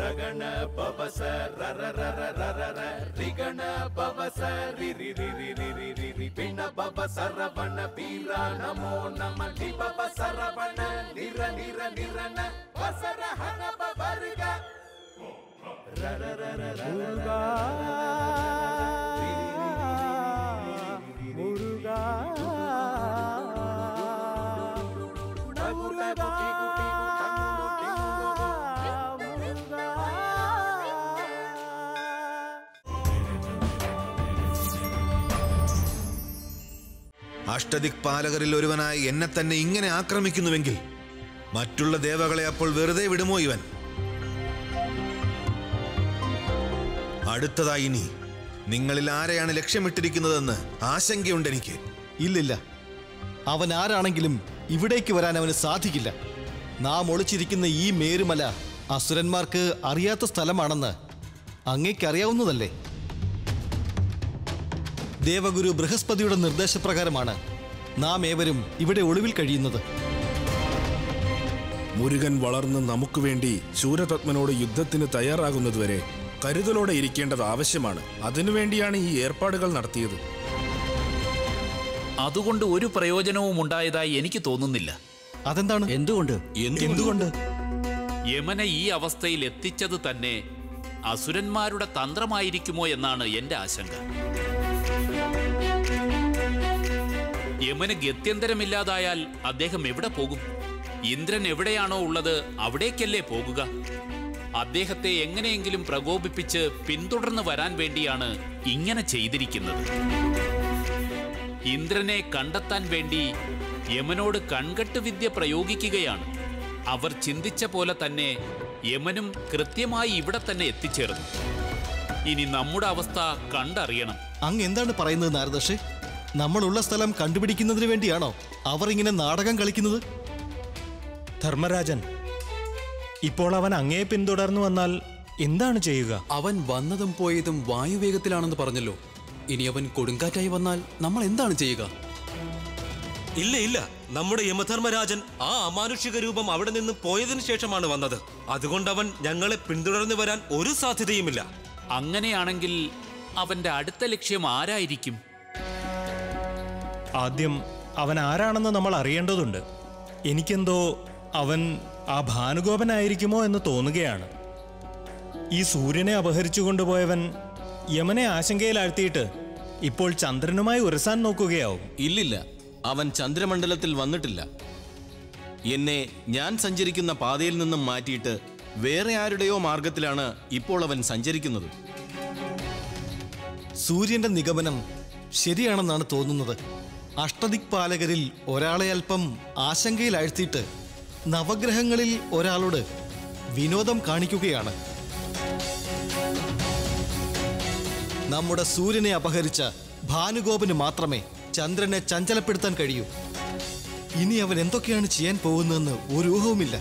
ರಗಣ ಪವಸ ರರ ರರ ರರ ರ ರಿಗಣ ಪವಸ ರಿ ರಿ ರಿ ರಿ ರಿ ರಿ ರಿ ರಿ ಪಿಣ ಪವ ಸರವಣ ವೀರ ನಮೋ ನಮ ಲಿ ಪವ ಸರವಣ ನಿರ ನಿರ ನಿರನ ವಸರ ಹನ ಪವರ್ಗ ರರ ರರ ರರ മുരുകാ മുരുകാ മുരുകാ അഷ്ടദിക്പാലകരിൽ ഒരുവനായി എന്നെ തന്നെ ഇങ്ങനെ ആക്രമിക്കുന്നുവെങ്കിൽ മറ്റുള്ള ദേവകളെ അപ്പോൾ വെറുതെ വിടുമോ ഇവൻ അടുത്തതായി ഇനി നിങ്ങളിൽ ആരെയാണ് ലക്ഷ്യമിട്ടിരിക്കുന്നതെന്ന് ആശങ്കയുണ്ട് എനിക്ക് ഇല്ലില്ല അവൻ ആരാണെങ്കിലും ഇവിടേക്ക് വരാൻ അവന് സാധിക്കില്ല നാം ഒളിച്ചിരിക്കുന്ന ഈ മേരുമല അസുരന്മാർക്ക് അറിയാത്ത സ്ഥലമാണെന്ന് അങ്ങേക്കറിയാവുന്നതല്ലേ ദേവഗുരു ബൃഹസ്പതിയുടെ നിർദ്ദേശപ്രകാരമാണ് നാം ഏവരും ഇവിടെ ഒളിവിൽ കഴിയുന്നത് മുരുകൻ വളർന്ന് നമുക്ക് വേണ്ടി ശൂരപത്മനോട് യുദ്ധത്തിന് തയ്യാറാകുന്നതുവരെ കരുതലോടെ ഇരിക്കേണ്ടത് ആവശ്യമാണ് അതിനുവേണ്ടിയാണ് ഈ ഏർപ്പാടുകൾ നടത്തിയത് അതുകൊണ്ട് ഒരു പ്രയോജനവും ഉണ്ടായതായി എനിക്ക് തോന്നുന്നില്ല അതെന്താണ് എന്തുകൊണ്ട് എന്തുകൊണ്ട് യമനെ ഈ അവസ്ഥയിൽ എത്തിച്ചത് തന്നെ അസുരന്മാരുടെ തന്ത്രമായിരിക്കുമോ എന്നാണ് എന്റെ ആശങ്ക യമന് ഗത്യന്തരമില്ലാതായാൽ അദ്ദേഹം എവിടെ പോകും ഇന്ദ്രൻ എവിടെയാണോ ഉള്ളത് അവിടേക്കല്ലേ പോകുക അദ്ദേഹത്തെ എങ്ങനെയെങ്കിലും പ്രകോപിപ്പിച്ച് പിന്തുടർന്ന് വരാൻ വേണ്ടിയാണ് ഇങ്ങനെ ചെയ്തിരിക്കുന്നത് ഇന്ദ്രനെ കണ്ടെത്താൻ വേണ്ടി യമനോട് കൺകെട്ട് വിദ്യ പ്രയോഗിക്കുകയാണ് അവർ ചിന്തിച്ച പോലെ തന്നെ യമനും കൃത്യമായി ഇവിടെ തന്നെ എത്തിച്ചേർന്നു ഇനി നമ്മുടെ അവസ്ഥ കണ്ടറിയണം അങ്ങ് എന്താണ് പറയുന്നത് നാരദർഷേ നമ്മളുള്ള സ്ഥലം കണ്ടുപിടിക്കുന്നതിന് വേണ്ടിയാണോ അവർ ഇങ്ങനെ നാടകം കളിക്കുന്നത് ധർമ്മരാജൻ ഇപ്പോൾ അവൻ അങ്ങയെ പിന്തുടർന്നു വന്നാൽ എന്താണ് ചെയ്യുക അവൻ വന്നതും പോയതും വായുവേഗത്തിലാണെന്ന് പറഞ്ഞല്ലോ ഇനി അവൻ കൊടുങ്കാറ്റായി വന്നാൽ നമ്മൾ എന്താണ് ചെയ്യുക ഇല്ല ഇല്ല നമ്മുടെ യമധർമ്മരാജൻ ആ അമാനുഷിക രൂപം അവിടെ നിന്ന് പോയതിനു ശേഷമാണ് വന്നത് അതുകൊണ്ട് അവൻ ഞങ്ങളെ പിന്തുടർന്നു വരാൻ ഒരു സാധ്യതയുമില്ല അങ്ങനെയാണെങ്കിൽ അവന്റെ അടുത്ത ലക്ഷ്യം ആരായിരിക്കും ആദ്യം അവൻ ആരാണെന്ന് നമ്മൾ അറിയേണ്ടതുണ്ട് എനിക്കെന്തോ അവൻ ആ ഭാനുഗോപനായിരിക്കുമോ എന്ന് തോന്നുകയാണ് ഈ സൂര്യനെ അപഹരിച്ചു കൊണ്ടുപോയവൻ യമനെ ആശങ്കയിലാഴ്ത്തിയിട്ട് ഇപ്പോൾ ചന്ദ്രനുമായി ഉരസാൻ നോക്കുകയാവും ഇല്ലില്ല അവൻ ചന്ദ്രമണ്ഡലത്തിൽ വന്നിട്ടില്ല എന്നെ ഞാൻ സഞ്ചരിക്കുന്ന പാതയിൽ നിന്നും മാറ്റിയിട്ട് വേറെ ആരുടെയോ മാർഗത്തിലാണ് ഇപ്പോൾ അവൻ സഞ്ചരിക്കുന്നത് സൂര്യന്റെ നിഗമനം ശരിയാണെന്നാണ് തോന്നുന്നത് അഷ്ടദിക്പാലകരിൽ ഒരാളെ അല്പം ആശങ്കയിലാഴ്ത്തിയിട്ട് നവഗ്രഹങ്ങളിൽ ഒരാളോട് വിനോദം കാണിക്കുകയാണ് നമ്മുടെ സൂര്യനെ അപഹരിച്ച ഭാനുഗോപന് മാത്രമേ ചന്ദ്രനെ ചഞ്ചലപ്പെടുത്താൻ കഴിയൂ ഇനി അവൻ എന്തൊക്കെയാണ് ചെയ്യാൻ പോകുന്നതെന്ന് ഒരു ഊഹവുമില്ല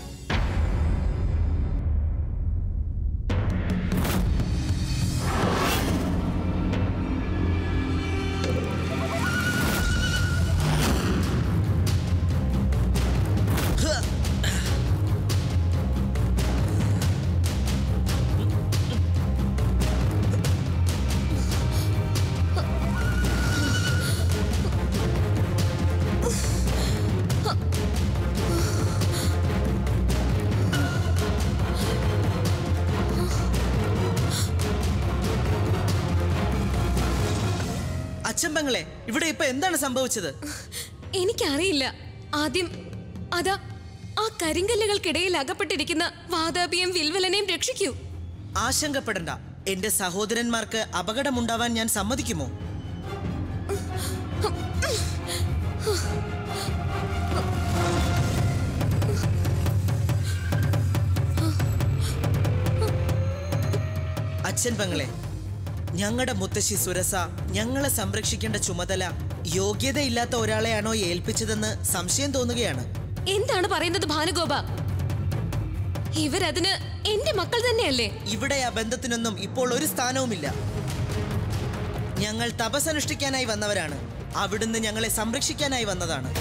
അച്ഛമ്പങ്ങളെ ഇവിടെ ഇപ്പൊ എന്താണ് സംഭവിച്ചത് എനിക്കറിയില്ല ആദ്യം അതാ ആ കരിങ്കല്ലുകൾക്കിടയിൽ അകപ്പെട്ടിരിക്കുന്ന വാതാപിയും വിൽവലനെയും രക്ഷിക്കൂ ആശങ്കപ്പെടണ്ട എന്റെ സഹോദരന്മാർക്ക് അപകടമുണ്ടാവാൻ ഞാൻ സമ്മതിക്കുമോ അച്ഛൻ പെങ്ങളെ ഞങ്ങളുടെ മുത്തശ്ശി സുരസ ഞങ്ങളെ സംരക്ഷിക്കേണ്ട ചുമതല യോഗ്യതയില്ലാത്ത ഒരാളെയാണോ ഏൽപ്പിച്ചതെന്ന് സംശയം തോന്നുകയാണ് എന്താണ് പറയുന്നത് ഭാനുഗോപ ഇവരതിന് എന്റെ മക്കൾ തന്നെയല്ലേ ഇവിടെ ആ ബന്ധത്തിനൊന്നും ഇപ്പോൾ ഒരു സ്ഥാനവുമില്ല ഞങ്ങൾ തപസ്സനുഷ്ഠിക്കാനായി വന്നവരാണ് അവിടുന്ന് ഞങ്ങളെ സംരക്ഷിക്കാനായി വന്നതാണ്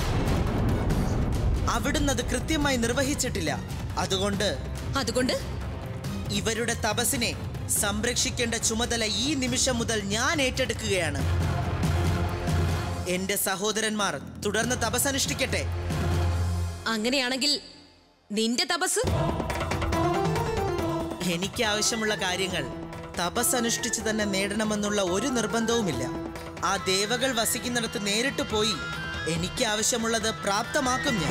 അവിടുന്ന് അത് കൃത്യമായി നിർവഹിച്ചിട്ടില്ല അതുകൊണ്ട് അതുകൊണ്ട് ഇവരുടെ തപസ്സിനെ സംരക്ഷിക്കേണ്ട ചുമതല ഈ നിമിഷം മുതൽ ഞാൻ ഏറ്റെടുക്കുകയാണ് എന്റെ സഹോദരന്മാർ തുടർന്ന് തപസ് അനുഷ്ഠിക്കട്ടെ അങ്ങനെയാണെങ്കിൽ നിന്റെ തപസ് എനിക്ക് ആവശ്യമുള്ള കാര്യങ്ങൾ തപസ് അനുഷ്ഠിച്ച് തന്നെ നേടണമെന്നുള്ള ഒരു നിർബന്ധവുമില്ല ആ ദേവകൾ വസിക്കുന്നിടത്ത് നേരിട്ട് പോയി എനിക്ക് ആവശ്യമുള്ളത് പ്രാപ്തമാക്കും ഞാൻ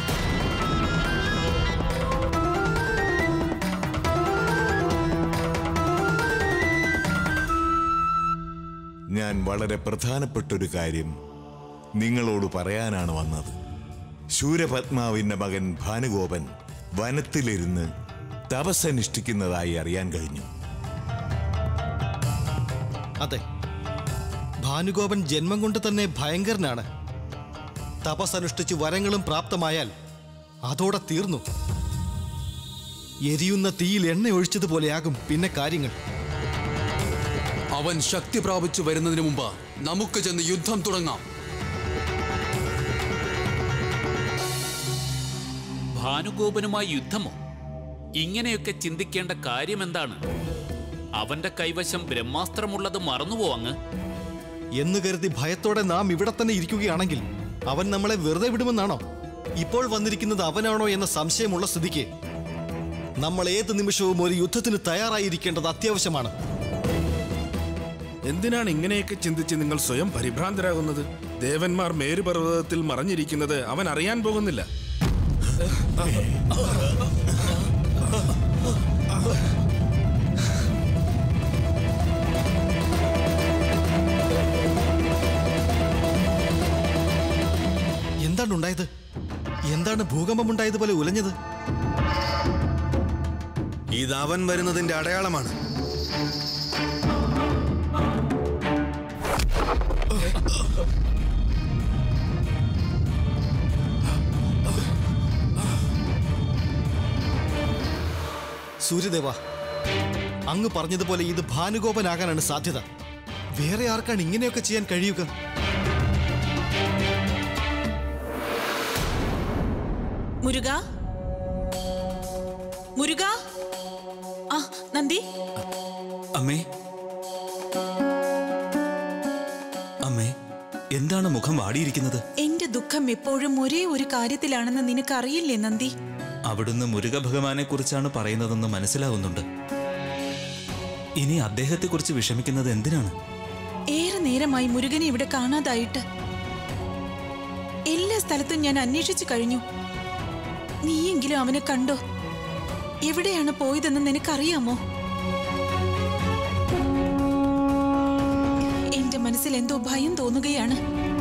ഞാൻ വളരെ പ്രധാനപ്പെട്ടൊരു കാര്യം നിങ്ങളോട് പറയാനാണ് വന്നത് ശൂരപത്മാവിന്റെ മകൻ ഭാനുഗോപൻ വനത്തിലിരുന്ന് തപസ്സനുഷ്ഠിക്കുന്നതായി അറിയാൻ കഴിഞ്ഞു അതെ ഭാനുഗോപൻ ജന്മം കൊണ്ട് തന്നെ ഭയങ്കരനാണ് തപസ്സനുഷ്ഠിച്ച് വരങ്ങളും പ്രാപ്തമായാൽ അതോടെ തീർന്നു എരിയുന്ന തീയിൽ എണ്ണ ഒഴിച്ചതുപോലെയാകും പിന്നെ കാര്യങ്ങൾ അവൻ ശക്തി പ്രാപിച്ചു വരുന്നതിന് മുമ്പ് നമുക്ക് ചെന്ന് യുദ്ധം തുടങ്ങാം ഭാനുഗോപനുമായി യുദ്ധമോ ഇങ്ങനെയൊക്കെ ചിന്തിക്കേണ്ട കാര്യമെന്താണ് അവന്റെ കൈവശം ബ്രഹ്മാസ്ത്രമുള്ളത് മറന്നുപോ അങ്ങ് എന്ന് കരുതി ഭയത്തോടെ നാം ഇവിടെ തന്നെ ഇരിക്കുകയാണെങ്കിൽ അവൻ നമ്മളെ വെറുതെ വിടുമെന്നാണോ ഇപ്പോൾ വന്നിരിക്കുന്നത് അവനാണോ എന്ന സംശയമുള്ള സ്ഥിതിക്ക് നമ്മൾ ഏത് നിമിഷവും ഒരു യുദ്ധത്തിന് തയ്യാറായിരിക്കേണ്ടത് അത്യാവശ്യമാണ് എന്തിനാണ് ഇങ്ങനെയൊക്കെ ചിന്തിച്ച് നിങ്ങൾ സ്വയം പരിഭ്രാന്തരാകുന്നത് ദേവന്മാർ മേരുപർവ്വതത്തിൽ മറഞ്ഞിരിക്കുന്നത് അവൻ അറിയാൻ പോകുന്നില്ല എന്താണ് ഉണ്ടായത് എന്താണ് ഭൂകമ്പമുണ്ടായതുപോലെ ഉലഞ്ഞത് ഇത് അവൻ വരുന്നതിന്റെ അടയാളമാണ് സൂര്യദേവ അങ്ങ് പറഞ്ഞതുപോലെ ഇത് ഭാനുഗോപനാകാനാണ് സാധ്യത വേറെ ആർക്കാണ് ഇങ്ങനെയൊക്കെ ചെയ്യാൻ കഴിയുക മുരുക മുരുക ആ നന്ദി അമ്മേ അമ്മേ എന്താണ് മുഖം വാടിയിരിക്കുന്നത് എന്റെ ദുഃഖം എപ്പോഴും ഒരേ ഒരു കാര്യത്തിലാണെന്ന് നിനക്കറിയില്ലേ നന്ദി അവിടുന്ന് മുരുക ഭഗവാനെ കുറിച്ചാണ് പറയുന്നതെന്ന് മനസ്സിലാവുന്നുണ്ട് ഇനി അദ്ദേഹത്തെക്കുറിച്ച് വിഷമിക്കുന്നത് എന്തിനാണ് ഏറെ നേരമായി മുരുകനെ ഇവിടെ കാണാതായിട്ട് എല്ലാ സ്ഥലത്തും ഞാൻ അന്വേഷിച്ചു കഴിഞ്ഞു നീയെങ്കിലും അവനെ കണ്ടോ എവിടെയാണ് പോയതെന്ന് നിനക്കറിയാമോ എന്റെ മനസ്സിൽ എന്തോ ഭയം തോന്നുകയാണ്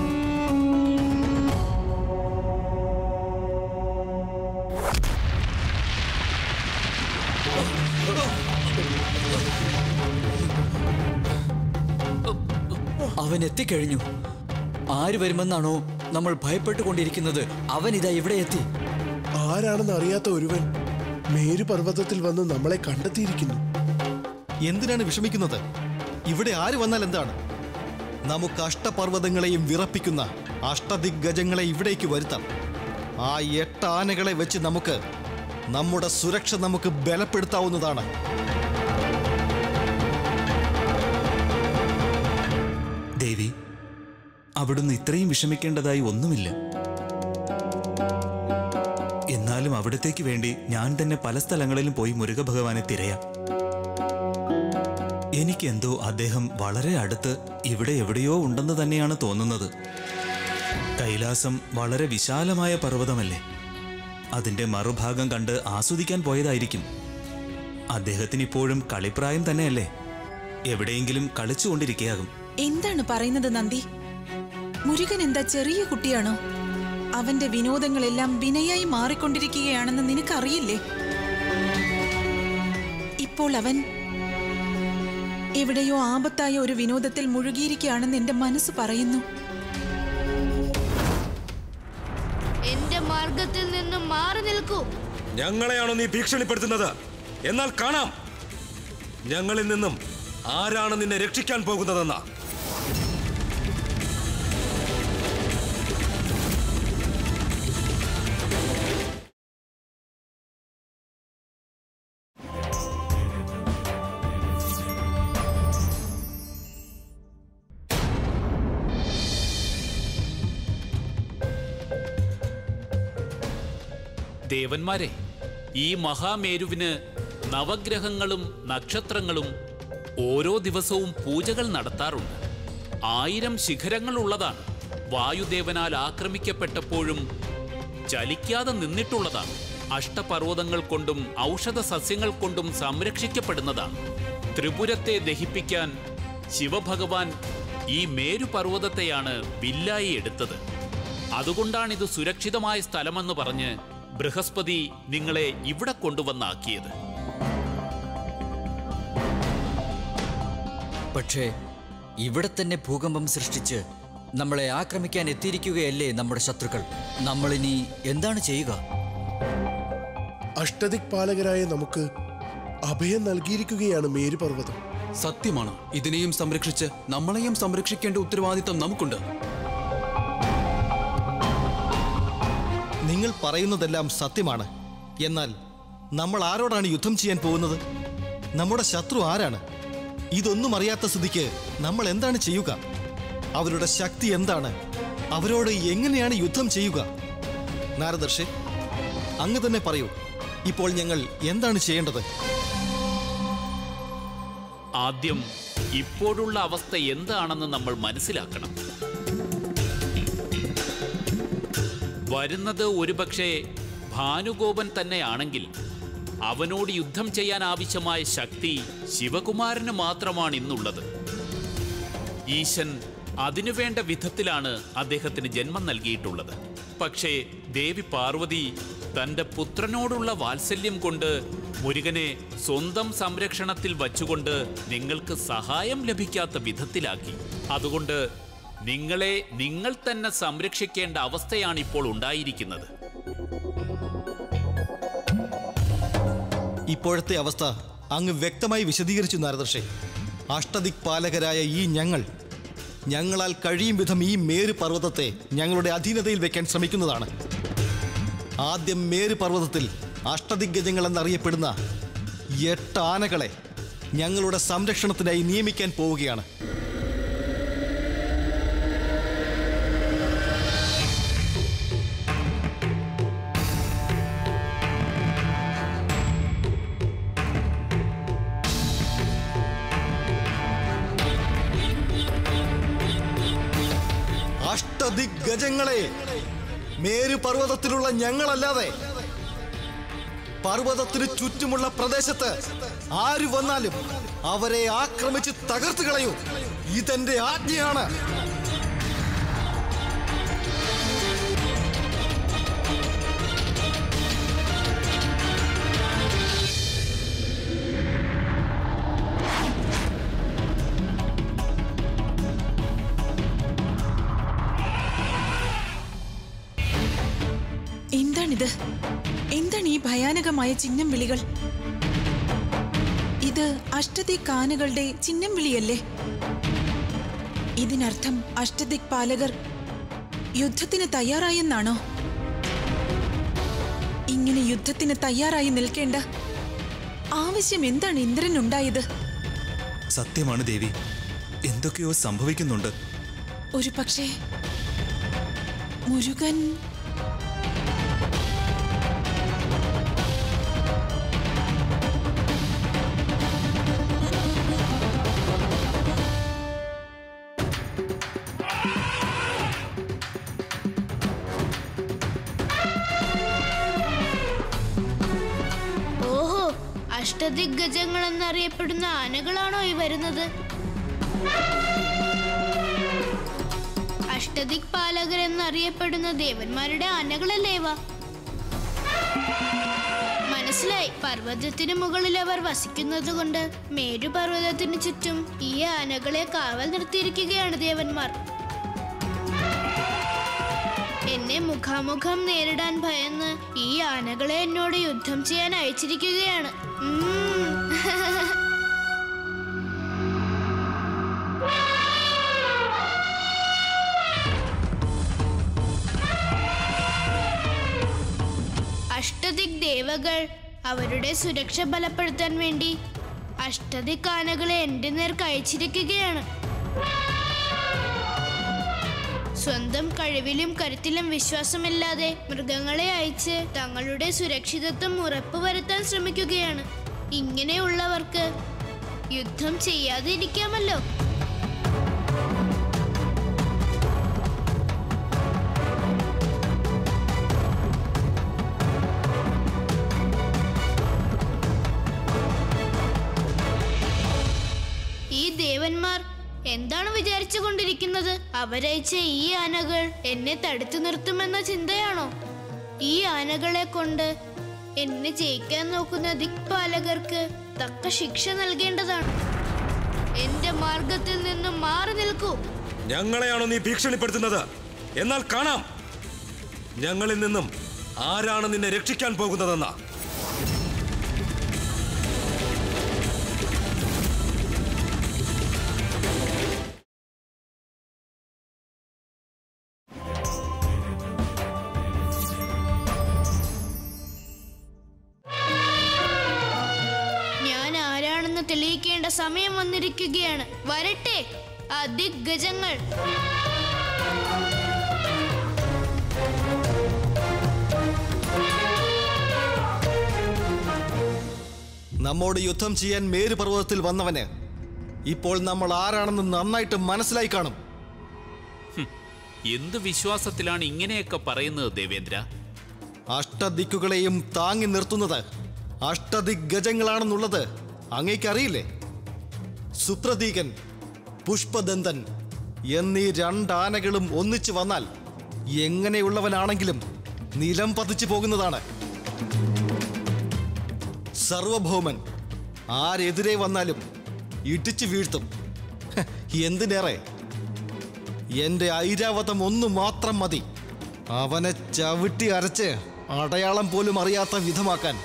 അവൻ എത്തിക്കഴിഞ്ഞു ആര് വരുമെന്നാണോ നമ്മൾ ഭയപ്പെട്ടുകൊണ്ടിരിക്കുന്നത് അവൻ ഇതാ ഇവിടെ എത്തി ആരാണെന്ന് അറിയാത്ത ഒരുവൻ മേരുപർവ്വതത്തിൽ വന്ന് നമ്മളെ കണ്ടെത്തിയിരിക്കുന്നു എന്തിനാണ് വിഷമിക്കുന്നത് ഇവിടെ ആര് വന്നാൽ എന്താണ് നമുക്ക് അഷ്ടപർവ്വതങ്ങളെയും വിറപ്പിക്കുന്ന അഷ്ടദിഗ്ഗജങ്ങളെ ഇവിടേക്ക് വരുത്താം ആ എട്ട് ആനകളെ വെച്ച് നമുക്ക് നമ്മുടെ സുരക്ഷ നമുക്ക് ബലപ്പെടുത്താവുന്നതാണ് ദേവി അവിടുന്ന് ഇത്രയും വിഷമിക്കേണ്ടതായി ഒന്നുമില്ല എന്നാലും അവിടത്തേക്ക് വേണ്ടി ഞാൻ തന്നെ പല സ്ഥലങ്ങളിലും പോയി മുരുക ഭഗവാനെ തിരയാം എനിക്കെന്തോ അദ്ദേഹം വളരെ അടുത്ത് ഇവിടെ എവിടെയോ ഉണ്ടെന്ന് തന്നെയാണ് തോന്നുന്നത് കൈലാസം വളരെ വിശാലമായ പർവ്വതമല്ലേ അതിന്റെ മറുഭാഗം കണ്ട് ആസ്വദിക്കാൻ പോയതായിരിക്കും അദ്ദേഹത്തിന് ഇപ്പോഴും കളിപ്രായം തന്നെയല്ലേ എവിടെയെങ്കിലും കളിച്ചുകൊണ്ടിരിക്കയാകും എന്താണ് പറയുന്നത് നന്ദി മുരുകൻ എന്താ ചെറിയ കുട്ടിയാണോ അവന്റെ വിനോദങ്ങളെല്ലാം വിനയായി മാറിക്കൊണ്ടിരിക്കുകയാണെന്ന് നിനക്കറിയില്ലേ ഇപ്പോൾ അവൻ എവിടെയോ ആപത്തായ ഒരു വിനോദത്തിൽ മുഴുകിയിരിക്കുകയാണെന്ന് എന്റെ മനസ്സ് പറയുന്നു എന്റെ മാർഗത്തിൽ നിന്നും മാറി നിൽക്കൂ ഞങ്ങളെയാണോ നീ ഭീഷണിപ്പെടുത്തുന്നത് എന്നാൽ കാണാം ഞങ്ങളിൽ നിന്നും ആരാണ് നിന്നെ രക്ഷിക്കാൻ പോകുന്നതെന്നാ ദേവന്മാരെ ഈ മഹാമേരുവിന് നവഗ്രഹങ്ങളും നക്ഷത്രങ്ങളും ഓരോ ദിവസവും പൂജകൾ നടത്താറുണ്ട് ആയിരം ശിഖരങ്ങളുള്ളതാണ് വായുദേവനാൽ ആക്രമിക്കപ്പെട്ടപ്പോഴും ചലിക്കാതെ നിന്നിട്ടുള്ളതാണ് അഷ്ടപർവ്വതങ്ങൾ കൊണ്ടും ഔഷധ സസ്യങ്ങൾ കൊണ്ടും സംരക്ഷിക്കപ്പെടുന്നതാണ് ത്രിപുരത്തെ ദഹിപ്പിക്കാൻ ശിവഭഗവാൻ ഈ മേരുപർവ്വതത്തെയാണ് വില്ലായി എടുത്തത് അതുകൊണ്ടാണിത് സുരക്ഷിതമായ സ്ഥലമെന്ന് പറഞ്ഞ് ബൃഹസ്പതി നിങ്ങളെ ഇവിടെ കൊണ്ടുവന്നാക്കിയത് പക്ഷേ ഇവിടെ തന്നെ ഭൂകമ്പം സൃഷ്ടിച്ച് നമ്മളെ ആക്രമിക്കാൻ എത്തിയിരിക്കുകയല്ലേ നമ്മുടെ ശത്രുക്കൾ നമ്മളിനി എന്താണ് ചെയ്യുക അഷ്ടദിക് പാലകരായ നമുക്ക് അഭയം നൽകിയിരിക്കുകയാണ് മേരുപർവ്വതം സത്യമാണ് ഇതിനെയും സംരക്ഷിച്ച് നമ്മളെയും സംരക്ഷിക്കേണ്ട ഉത്തരവാദിത്തം നമുക്കുണ്ട് നിങ്ങൾ പറയുന്നതെല്ലാം സത്യമാണ് എന്നാൽ നമ്മൾ ആരോടാണ് യുദ്ധം ചെയ്യാൻ പോകുന്നത് നമ്മുടെ ശത്രു ആരാണ് ഇതൊന്നും അറിയാത്ത സ്ഥിതിക്ക് നമ്മൾ എന്താണ് ചെയ്യുക അവരുടെ ശക്തി എന്താണ് അവരോട് എങ്ങനെയാണ് യുദ്ധം ചെയ്യുക നാരദർഷി അങ്ങ് തന്നെ പറയൂ ഇപ്പോൾ ഞങ്ങൾ എന്താണ് ചെയ്യേണ്ടത് ആദ്യം ഇപ്പോഴുള്ള അവസ്ഥ എന്താണെന്ന് നമ്മൾ മനസ്സിലാക്കണം വരുന്നത് ഒരുപക്ഷെ ഭാനുഗോപൻ തന്നെയാണെങ്കിൽ അവനോട് യുദ്ധം ചെയ്യാൻ ആവശ്യമായ ശക്തി ശിവകുമാരന് മാത്രമാണ് ഇന്നുള്ളത് ഈശൻ അതിനുവേണ്ട വിധത്തിലാണ് അദ്ദേഹത്തിന് ജന്മം നൽകിയിട്ടുള്ളത് പക്ഷേ ദേവി പാർവതി തന്റെ പുത്രനോടുള്ള വാത്സല്യം കൊണ്ട് മുരുകനെ സ്വന്തം സംരക്ഷണത്തിൽ വച്ചുകൊണ്ട് നിങ്ങൾക്ക് സഹായം ലഭിക്കാത്ത വിധത്തിലാക്കി അതുകൊണ്ട് നിങ്ങളെ നിങ്ങൾ തന്നെ സംരക്ഷിക്കേണ്ട അവസ്ഥയാണ് ഇപ്പോൾ ഉണ്ടായിരിക്കുന്നത് ഇപ്പോഴത്തെ അവസ്ഥ അങ്ങ് വ്യക്തമായി വിശദീകരിച്ചു നാരദർഷേ അഷ്ടദിക് പാലകരായ ഈ ഞങ്ങൾ ഞങ്ങളാൽ കഴിയും വിധം ഈ മേരു പർവ്വതത്തെ ഞങ്ങളുടെ അധീനതയിൽ വെക്കാൻ ശ്രമിക്കുന്നതാണ് ആദ്യം മേരു പർവ്വതത്തിൽ അഷ്ടദിഗ്ഗജങ്ങൾ എന്നറിയപ്പെടുന്ന എട്ട് ആനകളെ ഞങ്ങളുടെ സംരക്ഷണത്തിനായി നിയമിക്കാൻ പോവുകയാണ് അഷ്ടദിഗ്ഗജങ്ങളെ മേരു പർവ്വതത്തിലുള്ള ഞങ്ങളല്ലാതെ പർവ്വതത്തിന് ചുറ്റുമുള്ള പ്രദേശത്ത് ആര് വന്നാലും അവരെ ആക്രമിച്ച് തകർത്തു കളയൂ ഇതെന്റെ ആജ്ഞയാണ് എന്താണിത് എന്താണ് ഈ ഭയാനകമായ ചിഹ്നം വിളികൾ ഇത് അഷ്ടദിക് ആനകളുടെ ചിഹ്നം വിളിയല്ലേ ഇതിനർത്ഥം അഷ്ടദിക് പാലകർ യുദ്ധത്തിന് തയ്യാറായെന്നാണോ ഇങ്ങനെ യുദ്ധത്തിന് തയ്യാറായി നിൽക്കേണ്ട ആവശ്യം എന്താണ് ഇന്ദ്രനുണ്ടായത് സത്യമാണ് ദേവി എന്തൊക്കെയോ സംഭവിക്കുന്നുണ്ട് ഒരു പക്ഷേ മുരുകൻ ഓഹോ അഷ്ടദിഗ്ഗജങ്ങൾ എന്നറിയപ്പെടുന്ന ആനകളാണോ ഈ വരുന്നത് അഷ്ടദിക് പാലകർ എന്നറിയപ്പെടുന്ന ദേവന്മാരുടെ ആനകളല്ലേ ഇവ മനസ്സിലായി പർവ്വതത്തിന് മുകളിൽ അവർ വസിക്കുന്നത് കൊണ്ട് മേരു പർവ്വതത്തിന് ചുറ്റും ഈ ആനകളെ കാവൽ നിർത്തിയിരിക്കുകയാണ് ദേവന്മാർ എന്നെ മുഖാമുഖം നേരിടാൻ ഭയന്ന് ഈ ആനകളെ എന്നോട് യുദ്ധം ചെയ്യാൻ അയച്ചിരിക്കുകയാണ് ഉം. അഷ്ടദിക് ദേവകൾ അവരുടെ സുരക്ഷ ബലപ്പെടുത്താൻ വേണ്ടി അഷ്ടദിക് ആനകളെ എന്റെ നേർക്ക് അയച്ചിരിക്കുകയാണ് സ്വന്തം കഴിവിലും കരുത്തിലും വിശ്വാസമില്ലാതെ മൃഗങ്ങളെ അയച്ച് തങ്ങളുടെ സുരക്ഷിതത്വം ഉറപ്പുവരുത്താൻ ശ്രമിക്കുകയാണ് ഇങ്ങനെയുള്ളവർക്ക് യുദ്ധം ചെയ്യാതെ ഇരിക്കാമല്ലോ ഈ ദേവന്മാർ എന്താണ് വിചാരിച്ചു കൊണ്ടിരിക്കുന്നത് അവരയച്ച ഈ ആനകൾ എന്നെ തടുത്തു നിർത്തുമെന്ന ചിന്തയാണോ ഈ ആനകളെ കൊണ്ട് എന്നെ ജയിക്കാൻ നോക്കുന്ന ദിക്പാലകർക്ക് തക്ക ശിക്ഷ നൽകേണ്ടതാണ് എന്റെ മാർഗത്തിൽ നിന്നും മാറി നിൽക്കൂ ഞങ്ങളെയാണോ നീ ഭീഷണിപ്പെടുത്തുന്നത് എന്നാൽ കാണാം ഞങ്ങളിൽ നിന്നും ആരാണ് നിന്നെ രക്ഷിക്കാൻ പോകുന്നതെന്നാ ഞാൻ ആരാണെന്ന് തെളിയിക്കേണ്ട സമയം വന്നിരിക്കുകയാണ് വരട്ടെ ആ ദിഗ്ഗജങ്ങൾ നമ്മോട് യുദ്ധം ചെയ്യാൻ മേരുപർവ്വതത്തിൽ വന്നവന് ഇപ്പോൾ നമ്മൾ ആരാണെന്ന് നന്നായിട്ട് മനസ്സിലായി കാണും എന്ത് വിശ്വാസത്തിലാണ് ഇങ്ങനെയൊക്കെ പറയുന്നത് ദേവേന്ദ്ര അഷ്ടദിക്കുകളെയും താങ്ങി നിർത്തുന്നത് അഷ്ടദിഗ്ഗജങ്ങളാണെന്നുള്ളത് അങ്ങേക്കറിയില്ലേ സുപ്രതീകൻ പുഷ്പദന്തൻ എന്നീ രണ്ടാനകളും ഒന്നിച്ചു വന്നാൽ എങ്ങനെയുള്ളവനാണെങ്കിലും നിലം പതിച്ചു പോകുന്നതാണ് സർവഭൗമൻ ആരെതിരെ വന്നാലും ഇടിച്ചു വീഴ്ത്തും ഹ്, എന്തിനേറെ എന്റെ ഐരാവതം ഒന്നു മാത്രം മതി അവനെ ചവിട്ടി അരച്ച് അടയാളം പോലും അറിയാത്ത വിധമാക്കാൻ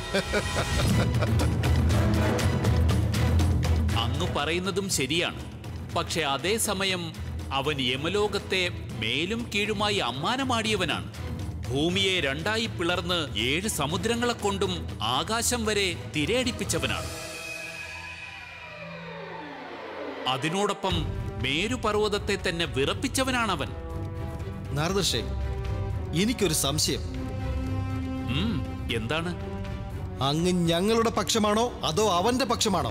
അങ്ങ് പറയുന്നതും ശരിയാണ് പക്ഷെ അതേസമയം അവൻ യമലോകത്തെ മേലും കീഴുമായി അമ്മാനമാടിയവനാണ് ഭൂമിയെ രണ്ടായി പിളർന്ന് ഏഴ് സമുദ്രങ്ങളെ കൊണ്ടും ആകാശം വരെ തിരയടിപ്പിച്ചവനാണ് അതിനോടൊപ്പം മേരുപർവ്വതത്തെ തന്നെ വിറപ്പിച്ചവനാണവൻ നാരദർഷേ എനിക്കൊരു സംശയം ഉം, എന്താണ് അങ്ങ് ഞങ്ങളുടെ പക്ഷമാണോ അതോ അവന്റെ പക്ഷമാണോ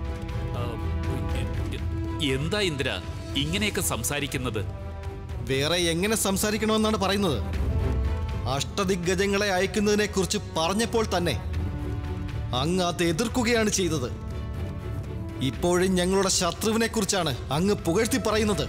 എന്താ ഇന്ദ്ര ഇങ്ങനെയൊക്കെ സംസാരിക്കുന്നത് വേറെ എങ്ങനെ സംസാരിക്കണമെന്നാണ് പറയുന്നത് അഷ്ടദിഗ്ഗജങ്ങളെ അയക്കുന്നതിനെ കുറിച്ച് പറഞ്ഞപ്പോൾ തന്നെ അങ്ങ് അത് എതിർക്കുകയാണ് ചെയ്തത് ഇപ്പോഴും ഞങ്ങളുടെ ശത്രുവിനെ കുറിച്ചാണ് അങ്ങ് പുകഴ്ത്തി പറയുന്നത്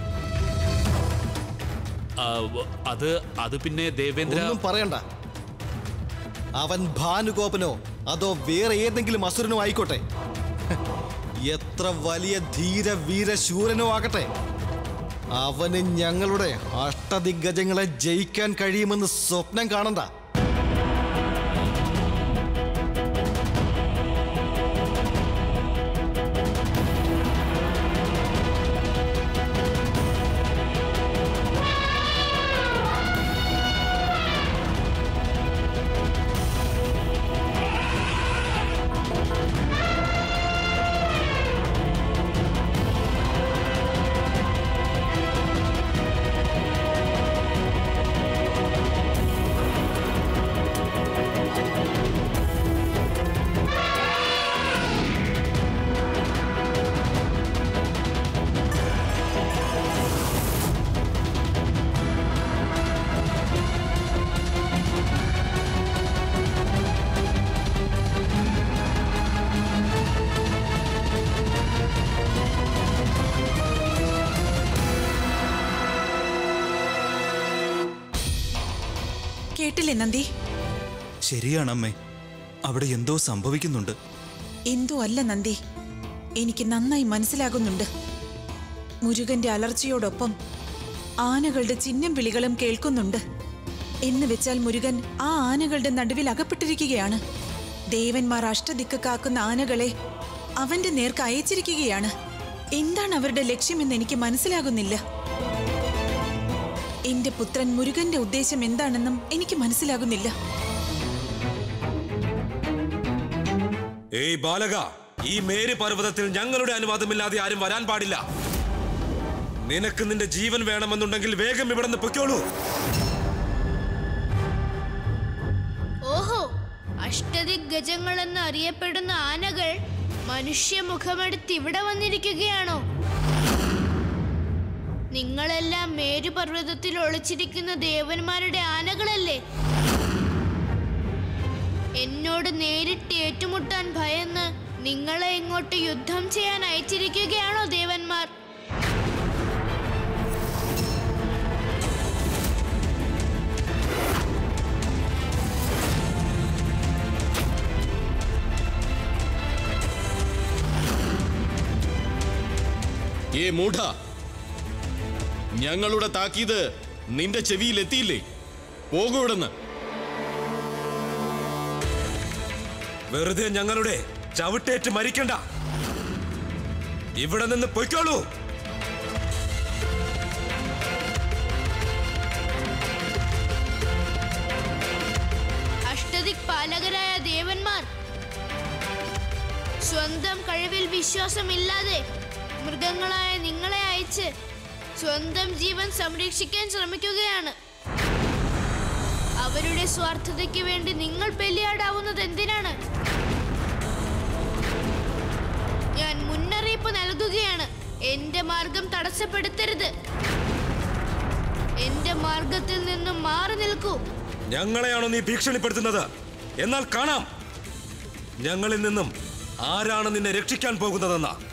ആ, വ- അത് അത് പിന്നെ ദേവേന്ദ്ര ഒന്നും പറയണ്ട അവൻ ഭാനുഗോപനോ അതോ വേറെ ഏതെങ്കിലും അസുരനോ ആയിക്കോട്ടെ എത്ര വലിയ ധീര വീര ശൂരനോ ആകട്ടെ അവന് ഞങ്ങളുടെ അഷ്ടദിഗ്ഗജങ്ങളെ ജയിക്കാൻ കഴിയുമെന്ന് സ്വപ്നം കാണണ്ട കേട്ടില്ലേ നന്ദി ശരിയാണ് അമ്മേ അവിടെ എന്തോ സംഭവിക്കുന്നുണ്ട് എന്തോ അല്ല നന്ദി എനിക്ക് നന്നായി മനസ്സിലാകുന്നുണ്ട് മുരുകന്റെ അലർച്ചയോടൊപ്പം ആനകളുടെ ചിഹ്നം വിളികളും കേൾക്കുന്നുണ്ട് എന്ന് വെച്ചാൽ മുരുകൻ ആ ആനകളുടെ നടുവിൽ അകപ്പെട്ടിരിക്കുകയാണ് ദേവന്മാർ അഷ്ടദിക്ക് കാക്കുന്ന ആനകളെ അവന്റെ നേർക്ക് അയച്ചിരിക്കുകയാണ് എന്താണ് അവരുടെ ലക്ഷ്യമെന്ന് എനിക്ക് മനസ്സിലാകുന്നില്ല എന്റെ പുത്രൻ മുരുകന്റെ ഉദ്ദേശം എന്താണെന്നും എനിക്ക് മനസ്സിലാകുന്നില്ല ഏയ് ബാലക ഈ മേര് പർവ്വതത്തിൽ ഞങ്ങളുടെ അനുവാദമില്ലാതെ ആരും വരാൻ പാടില്ല നിനക്ക് നിന്റെ ജീവൻ വേണമെന്നുണ്ടെങ്കിൽ വേഗം ഇവിടെ നിന്ന് പൊയ്ക്കോളൂ ഓഹോ അഷ്ടദിഗ്ഗജങ്ങൾ എന്ന് അറിയപ്പെടുന്ന ആനകൾ മനുഷ്യ മുഖമെടുത്ത് ഇവിടെ വന്നിരിക്കുകയാണോ നിങ്ങളെല്ലാം മേരുപർവ്വതത്തിൽ ഒളിച്ചിരിക്കുന്ന ദേവന്മാരുടെ ആനകളല്ലേ എന്നോട് നേരിട്ട് ഏറ്റുമുട്ടാൻ ഭയന്ന് നിങ്ങളെ ഇങ്ങോട്ട് യുദ്ധം ചെയ്യാൻ അയച്ചിരിക്കുകയാണോ ദേവന്മാർ ഏ മൂഢ ഞങ്ങളുടെ താക്കീത് നിന്റെ ചെവിയിൽ എത്തിയില്ലേ പോകൂ ഇവിടുന്ന് വെറുതെ ഞങ്ങളുടെ ചവിട്ടേറ്റ് മരിക്കണ്ട ഇവിടെ നിന്ന് പൊയ്ക്കോളൂ അഷ്ടദിക് പാലകരായ ദേവന്മാർ സ്വന്തം കഴിവിൽ വിശ്വാസമില്ലാതെ മൃഗങ്ങളായ നിങ്ങളെ അയച്ച് സ്വന്തം ജീവൻ സംരക്ഷിക്കാൻ ശ്രമിക്കുകയാണ് അവരുടെ സ്വാർത്ഥതയ്ക്ക് വേണ്ടി നിങ്ങൾ ബലിയാടാവുന്നത് എന്തിനാണ് ഞാൻ മുന്നറിയിപ്പ് നൽകുകയാണ് എന്റെ മാർഗം തടസ്സപ്പെടുത്തരുത് എന്റെ മാർഗത്തിൽ നിന്നും മാറി നിൽക്കൂ ഞങ്ങളെയാണോ നീ ഭീഷണിപ്പെടുത്തുന്നത് എന്നാൽ കാണാം ഞങ്ങളിൽ നിന്നും ആരാണ് നിന്നെ രക്ഷിക്കാൻ പോകുന്നതെന്ന